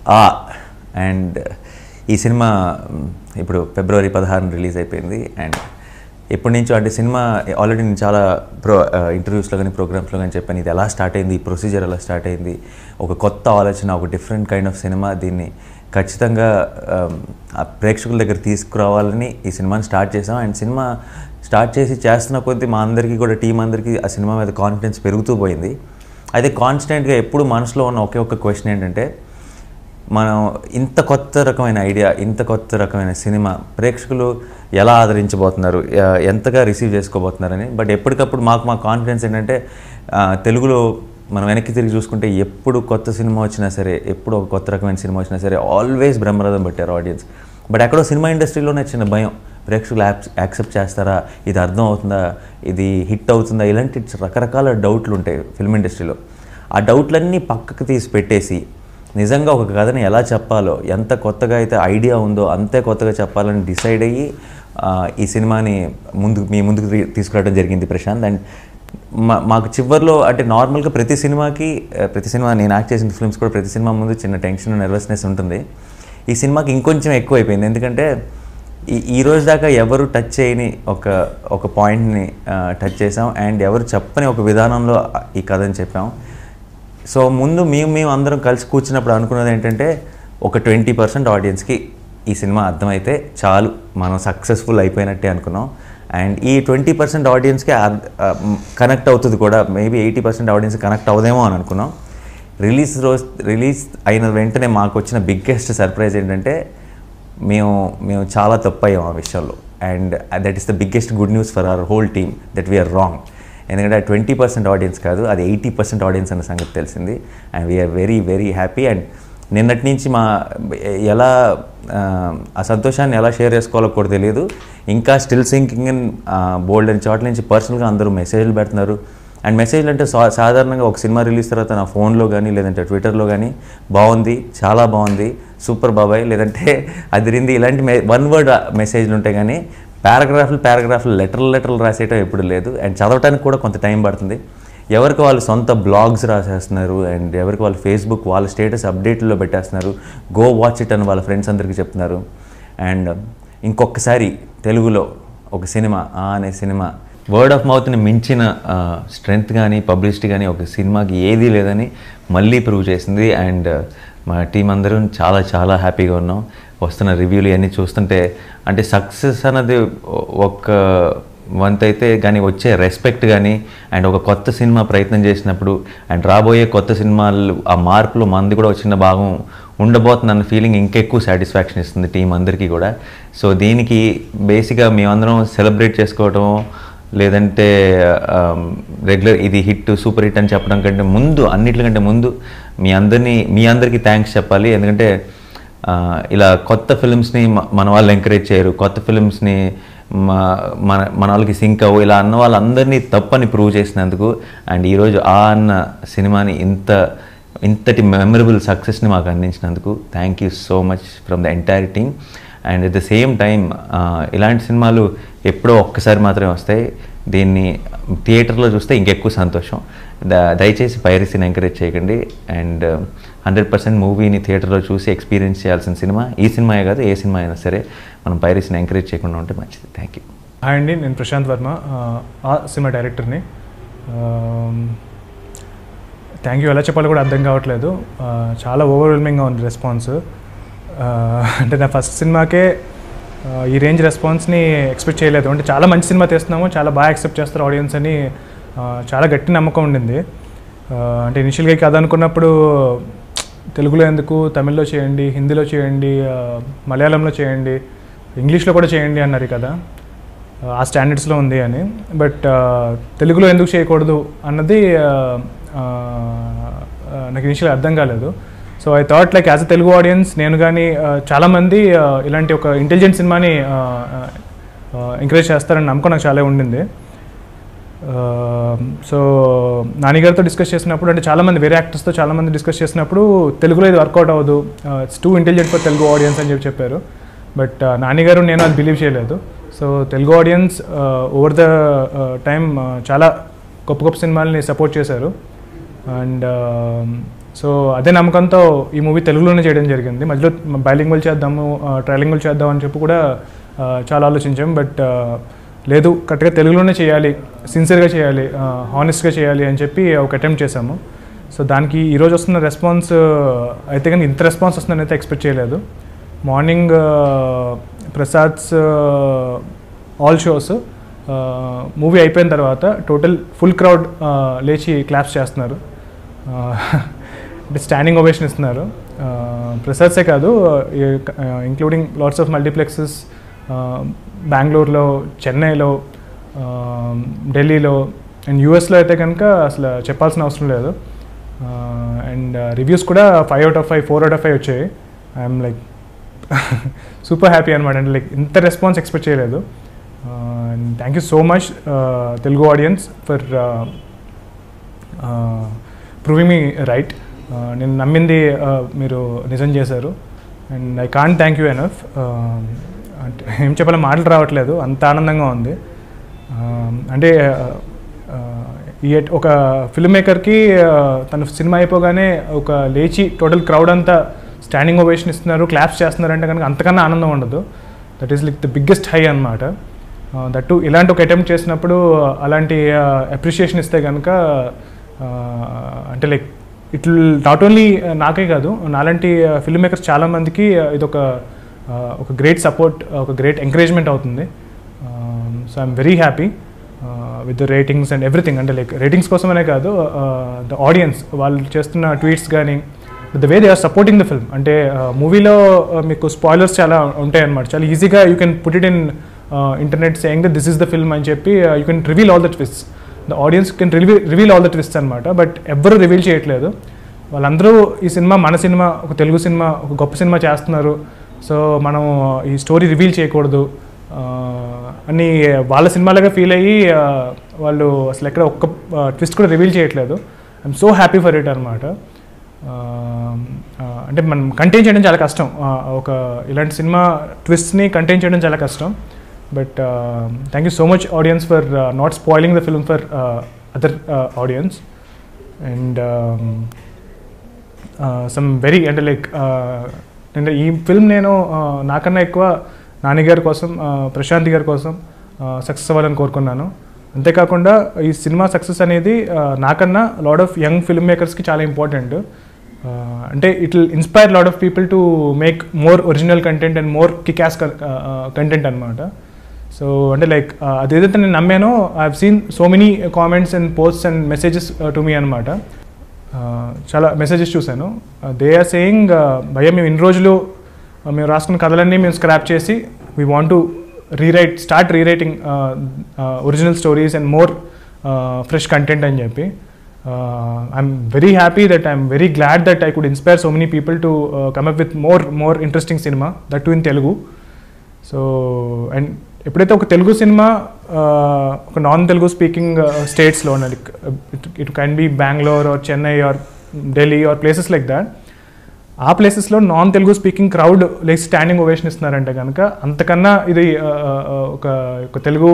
ఆ అండ్ ఈ సినిమా మ్, ఇప్పుడు ఫిబ్రవరి పదహారున రిలీజ్ అయిపోయింది అండ్ ఎప్పటి నుంచో అంటే సినిమా ఆల్రెడీ నేను చాలా ప్రో ఇంటర్వ్యూస్లో కానీ ప్రోగ్రామ్స్లో కానీ చెప్పాను ఇది ఎలా స్టార్ట్ అయింది ఈ ప్రొసీజర్ ఎలా స్టార్ట్ అయింది ఒక కొత్త ఆలోచన ఒక డిఫరెంట్ కైండ్ ఆఫ్ సినిమా దీన్ని ఖచ్చితంగా ఆమ్, ఆ ప్రేక్షకుల దగ్గర తీసుకురావాలని ఈ సినిమాని స్టార్ట్ చేసాం అండ్ సినిమా స్టార్ట్ చేసి చేస్తున్న కొద్దీ మా అందరికీ కూడా టీం అందరికీ ఆ సినిమా మీద కాన్ఫిడెన్స్ పెరుగుతూ పోయింది అయితే కాన్స్టెంట్గా ఎప్పుడు మనసులో ఉన్న ఒకే ఒక్క క్వశ్చన్ ఏంటంటే మనం ఇంత కొత్త రకమైన ఐడియా ఇంత కొత్త రకమైన సినిమా ప్రేక్షకులు ఎలా ఆదరించబోతున్నారు ఎ- ఎంతగా రిసీవ్ చేసుకోబోతున్నారని బట్ ఎప్పటికప్పుడు మాకు మా కాన్ఫిడెన్స్ ఏంటంటే ఆ, తెలుగులో మనం వెనక్కి తిరిగి చూసుకుంటే ఎప్పుడు కొత్త సినిమా వచ్చినా సరే ఎప్పుడు ఒక కొత్త రకమైన సినిమా వచ్చినా సరే ఆల్వేస్ బ్రహ్మరథం పెట్టారు ఆడియన్స్ బట్ ఎక్కడో సినిమా ఇండస్ట్రీలోనే చిన్న భయం ప్రేక్షకులు యాప్- యాక్సెప్ట్ చేస్తారా ఇది అర్థం అవుతుందా ఇది హిట్ అవుతుందా ఇలాంటి రకరకాల డౌట్లు ఉంటాయి ఫిల్మ్ ఇండస్ట్రీలో ఆ డౌట్లన్నీ పక్కకు తీసి పెట్టేసి నిజంగా ఒక కథని ఎలా చెప్పాలో ఎంత కొత్తగా అయితే ఐడియా ఉందో అంతే కొత్తగా చెప్పాలని డిసైడ్ అయ్యి ఆ, ఈ సినిమాని ముందు మీ ముందుకు తీ- తీసుకురావడం జరిగింది ప్రశాంత్ అండ్ మా మాకు చివరిలో అంటే నార్మల్గా ప్రతి సినిమాకి ఆ, ప్రతి సినిమా నేను యాక్ట్ చేసిన ఫిల్మ్స్ కూడా ప్రతి సినిమా ముందు చిన్న టెన్షన్ నెర్వస్నెస్ ఉంటుంది ఈ సినిమాకి ఇంకొంచెం ఎక్కువ అయిపోయింది ఎందుకంటే ఈ ఈ రోజు దాకా ఎవరు టచ్ చేయని ఒక ఒక పాయింట్ని టచ్ చేసాం అండ్ ఎవరు చెప్పని ఒక విధానంలో ఈ కథని చెప్పాం సో ముందు మేము మేము అందరం కలిసి కూర్చున్నప్పుడు అనుకున్నది ఏంటంటే ఒక ట్వంటీ పర్సెంట్ ఆడియన్స్కి ఈ సినిమా అర్థమైతే చాలు మనం సక్సెస్ఫుల్ అయిపోయినట్టే అనుకున్నాం అండ్ ఈ ట్వంటీ పర్సెంట్ ఆడియన్స్కి కనెక్ట్ అవుతుంది కూడా maybe eighty percent audience connect అవుదేమో అని అనుకున్నాం రిలీజ్ రోజు రిలీజ్ అయిన వెంటనే మాకు వచ్చిన బిగ్గెస్ట్ సర్ప్రైజ్ ఏంటంటే మేము మేము చాలా తప్పు అయ్యాం ఆ విషయంలో and that is the biggest good news for our whole team that we are wrong ఎందుకంటే ట్వంటీ పర్సెంట్ ఆడియన్స్ కాదు అది ఎయిటీ పర్సెంట్ ఆడియన్స్ అన్న సంగతి తెలిసింది and we are very very happy and నిన్నటి నుంచి మా ఎలా ఆ, ఆ సంతోషాన్ని ఎలా షేర్ చేసుకోవాలో కూడా తెలియదు ఇంకా still sinking in bold and చోట్ల నుంచి పర్సనల్గా అందరూ మెసేజ్లు పెడుతున్నారు అండ్ మెసేజ్లు అంటే సా సాధారణంగా ఒక సినిమా రిలీజ్ తర్వాత నా ఫోన్లో కానీ లేదంటే ట్విట్టర్లో కానీ బాగుంది చాలా బాగుంది సూపర్ బాబాయ్ లేదంటే అదిరింది ఇలాంటి మె వన్ వర్డ్ మెసేజ్లు ఉంటాయి కానీ పారాగ్రాఫ్లు పారాగ్రాఫ్లు లెటర్లు లెటర్లు రాసేయటం ఎప్పుడు లేదు అండ్ చదవటానికి కూడా కొంత టైం పడుతుంది ఎవరికి వాళ్ళు సొంత బ్లాగ్స్ రాసేస్తున్నారు అండ్ ఎవరికి వాళ్ళు ఫేస్బుక్ వాళ్ళ స్టేటస్ అప్డేట్లో పెట్టేస్తున్నారు గో వాచ్ ఇట్ అని వాళ్ళ ఫ్రెండ్స్ అందరికీ చెప్తున్నారు అండ్ ఇంకొకసారి తెలుగులో ఒక సినిమా ఆ అనే సినిమా వర్డ్ ఆఫ్ మౌత్ని మించిన స్ట్రెంగ్త్ కానీ పబ్లిసిటీ కానీ ఒక సినిమాకి ఏదీ లేదని మళ్ళీ ప్రూవ్ చేసింది అండ్ మా టీం అందరం చాలా చాలా హ్యాపీగా ఉన్నాం వస్తున్న రివ్యూలు ఇవన్నీ చూస్తుంటే అంటే సక్సెస్ అన్నది ఒ- ఒక వంతు అయితే కానీ వచ్చే రెస్పెక్ట్ కానీ అండ్ ఒక కొత్త సినిమా ప్రయత్నం చేసినప్పుడు అండ్ రాబోయే కొత్త సినిమాలు ఆ మార్పులు మంది కూడా వచ్చిన భాగం ఉండబోతుందన్న ఫీలింగ్ ఇంకెక్కువ సాటిస్ఫాక్షన్ ఇస్తుంది టీం అందరికీ కూడా సో దీనికి బేసిక్గా మేమందరం సెలబ్రేట్ చేసుకోవటం లేదంటే రెగ్యులర్ ఇది హిట్ సూపర్ హిట్ అని చెప్పడం కంటే ముందు అన్నిటికంటే ముందు మీ అందరినీ మీ అందరికీ థ్యాంక్స్ చెప్పాలి ఎందుకంటే ఆ, ఇలా కొత్త ఫిల్మ్స్ని మన వాళ్ళు ఎంకరేజ్ చేయరు కొత్త ఫిల్మ్స్ని మన మన వాళ్ళకి సింక్ అవ్వు ఇలా అన్న వాళ్ళందరినీ తప్పని ప్రూవ్ చేసినందుకు అండ్ ఈరోజు ఆ అన్న సినిమాని ఇంత ఇంతటి మెమరబుల్ సక్సెస్ని మాకు అందించినందుకు thank you so much from the entire team and at the same time ఇలాంటి సినిమాలు ఎప్పుడో ఒక్కసారి మాత్రమే వస్తాయి దీన్ని థియేటర్లో చూస్తే ఇంకెక్కువ సంతోషం ద- దయచేసి పైరసీని ఎంకరేజ్ చేయకండి అండ్ హండ్రెడ్ పర్సెంట్ మూవీని థియేటర్లో చూసి ఎక్స్పీరియన్స్ చేయాల్సిన సినిమా ఈ సినిమాయే కాదు ఏ సినిమా అయినా సరే మనం పైరసీని ఎంకరేజ్ చేయకుండా ఉంటే మంచిది థ్యాంక్ యూ హాయ్ అండి నేను ప్రశాంత్ వర్మ ఆ, ఆ సినిమా డైరెక్టర్ని థ్యాంక్ యూ ఎలా చెప్పాలో కూడా అర్థం కావట్లేదు ఆ, చాలా ఓవర్వెల్మింగ్గా ఉంది రెస్పాన్స్ అంటే నా ఫస్ట్ సినిమాకే ఆ, ఈ రేంజ్ రెస్పాన్స్ని ఎక్స్పెక్ట్ చేయలేదు అంటే చాలా మంచి సినిమా తీస్తున్నాము చాలా బాగా యాక్సెప్ట్ చేస్తారు ఆడియన్స్ అని ఆ, చాలా గట్టి నమ్మకం ఉండింది ఆ, అంటే ఇనిషియల్గా కథ అనుకున్నప్పుడు తెలుగులో ఎందుకు తమిళ్లో చేయండి హిందీలో చేయండి ఆ, మలయాళంలో చేయండి ఇంగ్లీష్లో కూడా చేయండి అన్నారు కదా ఆ స్టాండర్డ్స్లో ఉంది అని బట్ తెలుగులో ఎందుకు చేయకూడదు అన్నది ఆ, ఆ, నాకు ఇనిషియల్ అర్థం కాలేదు so I thought like as a Telugu audience నేను కానీ చాలామంది ఆ, ఇలాంటి ఒక ఇంటెలిజెంట్ సినిమాని ఎంకరేజ్ చేస్తారని నమ్మకం నాకు చాలా ఉండింది సో నానిగారితో డిస్కస్ చేసినప్పుడు అంటే చాలామంది వేరే యాక్టర్స్తో చాలామంది డిస్కస్ చేసినప్పుడు తెలుగులో ఇది వర్కౌట్ అవ్వదు it's too intelligent for Telugu audience అని చెప్పి చెప్పారు బట్ నానిగారు నేను అది బిలీవ్ చేయలేదు so Telugu audience over the time చాలా గొప్ప గొప్ప సినిమాలని సపోర్ట్ చేశారు అండ్ సో అదే నమ్మకంతో ఈ మూవీ తెలుగులోనే చేయడం జరిగింది మధ్యలో బైలింగ్వల్ చేద్దాము ట్రైలింగ్వల్ చేద్దాం అని చెప్పి కూడా ఆ, చాలా ఆలోచించాం బట్ లేదు కరెక్ట్గా తెలుగులోనే చేయాలి సిన్సియర్గా చేయాలి హానెస్ట్గా చేయాలి అని చెప్పి ఒక అటెంప్ట్ చేశాము సో దానికి ఈరోజు వస్తున్న రెస్పాన్స్ అయితే కానీ ఇంత రెస్పాన్స్ వస్తుందని అయితే ఎక్స్పెక్ట్ చేయలేదు morning Prasads all shows movie అయిపోయిన తర్వాత టోటల్ ఫుల్ క్రౌడ్ లేచి క్లాప్స్ చేస్తున్నారు అంటే స్టాండింగ్ ఓవేషన్ ఇస్తున్నారు ప్రసాద్సే కాదు ఇంక్లూడింగ్ లాట్స్ ఆఫ్ మల్టీప్లెక్సెస్ బెంగళూరులో చెన్నైలో ఢిల్లీలో అండ్ యూఎస్లో అయితే కనుక అసలు చెప్పాల్సిన అవసరం లేదు అండ్ రివ్యూస్ కూడా five out of five four out of five వచ్చాయి ఐఎమ్ లైక్ సూపర్ హ్యాపీ అనమాట అంటే లైక్ ఇంత రెస్పాన్స్ ఎక్స్పెక్ట్ చేయలేదు and thank you so much Telugu audience for proving me right నేను నమ్మింది uh, మీరు నిజం చేశారు and I can't thank you enough అంటే ఏం చెప్పాలో మాటలు రావట్లేదు అంత ఆనందంగా ఉంది Um, అంటే uh, ఈ ఎట్- ఒక ఫిల్మ్ మేకర్కి తన సినిమా అయిపోగానే ఒక లేచి టోటల్ క్రౌడ్ అంతా స్టాండింగ్ ఓవేషన్ ఇస్తున్నారు క్లాప్స్ చేస్తున్నారు అంటే కనుక అంతకన్నా ఆనందం ఉండదు that is like the biggest high అనమాట దట్టు ఇలాంటి ఒక అటెంప్ట్ చేసినప్పుడు అలాంటి అప్రిషియేషన్ ఇస్తే కనుక అంటే like it will not only నాకే కాదు నాలాంటి ఫిల్మ్ మేకర్స్ చాలామందికి ఇది ఒక ఒక గ్రేట్ సపోర్ట్ ఒక గ్రేట్ ఎంకరేజ్మెంట్ అవుతుంది so I'm very happy with the ratings and everything అంటే లైక్ రేటింగ్స్ కోసమనే కాదు ద ఆడియన్స్ వాళ్ళు చేస్తున్న ట్వీట్స్ కానీ the way they are supporting the film అంటే మూవీలో మీకు స్పాయిలర్స్ చాలా ఉంటాయి అన్నమాట చాలా ఈజీగా you can put it in internet saying the this is the film అని చెప్పి you can reveal all the twist the audience can reveal reveal all the twist అనమాట బట్ ఎవ్వరు రివీల్ చేయట్లేదు వాళ్ళందరూ ఈ సినిమా మన సినిమా ఒక తెలుగు సినిమా ఒక గొప్ప సినిమా చేస్తున్నారు సో మనం ఈ స్టోరీ రివీల్ చేయకూడదు ఆ, అని వాళ్ళ సినిమాలుగా ఫీల్ అయ్యి ఆ, వాళ్ళు అసలు ఎక్కడ ఒక్క ట్విస్ట్ కూడా రివీల్ చేయట్లేదు I'm so happy for it అనమాట అంటే మనం కంటైన్ చేయడం చాలా కష్టం ఆ, ఒక ఇలాంటి సినిమా ట్విస్ట్ని కంటైన్ చేయడం చాలా కష్టం but thank you so much audience for not spoiling the film for other audience and some very అంటే లైక్ అంటే ఈ ఫిల్మ్ నేను uh, నాకన్నా ఎక్కువ నాని గారి కోసం uh, ప్రశాంత్ గారి కోసం సక్సెస్ అవ్వాలని కోరుకున్నాను అంతేకాకుండా ఈ సినిమా సక్సెస్ అనేది uh, నాకన్నా లాడ్ ఆఫ్ యంగ్ ఫిల్మ్ మేకర్స్కి చాలా ఇంపార్టెంట్ అంటే it will inspire lot of people to make more original content and more kickass content అనమాట సో అంటే లైక్ అదేదైతే నేను నమ్మానో I have seen so many comments and posts and messages to me అనమాట చాలా మెసేజెస్ చూశాను they are saying భయ్య మేము ఇన్ని రోజులు uh, మేము రాసుకున్న కథలన్నీ మేము స్క్రాప్ చేసి we want to rewrite start rewriting original stories and more fresh content అని చెప్పి I'm very happy that I'm very glad that I could inspire so many people to come up with more more interesting cinema that to in Telugu so and ఎప్పుడైతే ఒక Telugu cinema ఆ, ఒక non Telugu speaking స్టేట్స్లో like it can be Bengaluru or Chennai or Delhi or places like that ఆ ప్లేసెస్లో non Telugu speaking crowd like standing ovation ఇస్తున్నారంటే కనుక అంతకన్నా ఇది ఆ, ఆ, ఆ, ఒక ఒక తెలుగు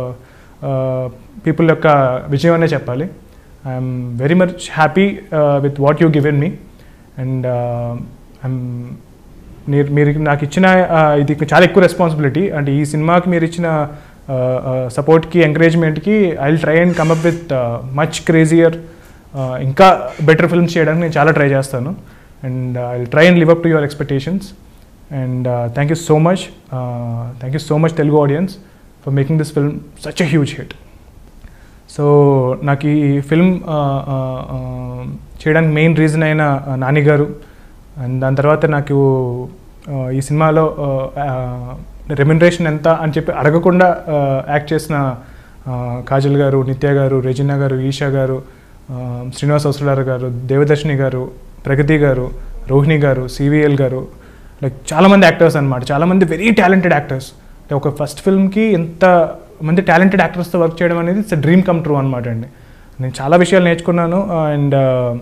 పీపుల్ యొక్క విజయం అనే చెప్పాలి I'm very much happy with what you given me and I'm మీరు మీరు నాకు ఇచ్చిన ఆ, ఇది చాలా ఎక్కువ రెస్పాన్సిబిలిటీ అంటే ఈ సినిమాకి మీరు ఇచ్చిన సపోర్ట్కి ఎంకరేజ్మెంట్కి I will try and come up with much crazier ఇంకా బెటర్ ఫిల్మ్స్ చేయడానికి నేను చాలా ట్రై చేస్తాను and I will try and live up to your expectations and thank you so much thank you so much Telugu audience for making this film such a huge hit so నాకు ఈ film ఆ, ఆ, ఆ, చేయడానికి main reason అయిన ఆ, నాని గారు and దాని తర్వాత నాకు ఆ, ఈ సినిమాలో రెమ్యునరేషన్ ఎంత అని చెప్పి అడగకుండా యాక్ట్ చేసిన ఆ, కాజల్ గారు నిత్య గారు రెజినా గారు ఈషా గారు ఆ, శ్రీనివాస్ అవసరారు గారు దేవదర్శిని గారు ప్రగతి గారు రోహిణి గారు సివిఎల్ గారు లైక్ చాలామంది యాక్టర్స్ అనమాట చాలామంది వెరీ టాలెంటెడ్ యాక్టర్స్ అంటే ఒక ఫస్ట్ ఫిల్మ్కి ఎంత మంది టాలెంటెడ్ యాక్టర్స్తో వర్క్ చేయడం అనేది ఇట్స్ డ్రీమ్ కమ్ ట్రూ అనమాట అండి నేను చాలా విషయాలు నేర్చుకున్నాను అండ్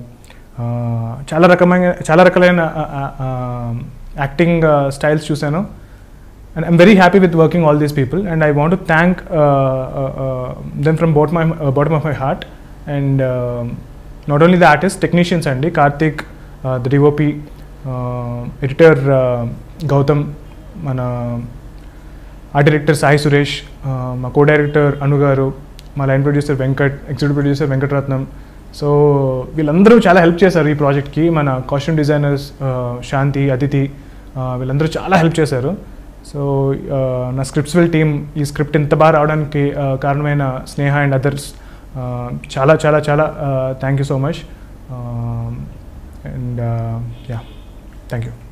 చాలా రకమైన చాలా రకాలైన యాక్టింగ్ స్టైల్స్ చూశాను and I'm very happy with working all these people and I want to thank then from both my bottom of my heart and not only the artist technicians అండి Karthik the DOP editor Gautam మన art director Sai Suresh ఆ, మా co director Anu garu మా line producer Venkat executive producer Venkataratnam so వీళ్ళందరూ చాలా help చేశారు ఈ ప్రాజెక్ట్కి మన కాస్ట్యూమ్ డిజైనర్స్ శాంతి అదితి ఆ, వీళ్ళందరూ చాలా హెల్ప్ చేశారు సో నా స్క్రిప్ట్స్విల్ టీమ్ ఈ స్క్రిప్ట్ ఇంత బాగా రావడానికి ఆ, కారణమైన స్నేహ అండ్ అదర్స్ చాలా చాలా చాలా thank you so much and yeah thank you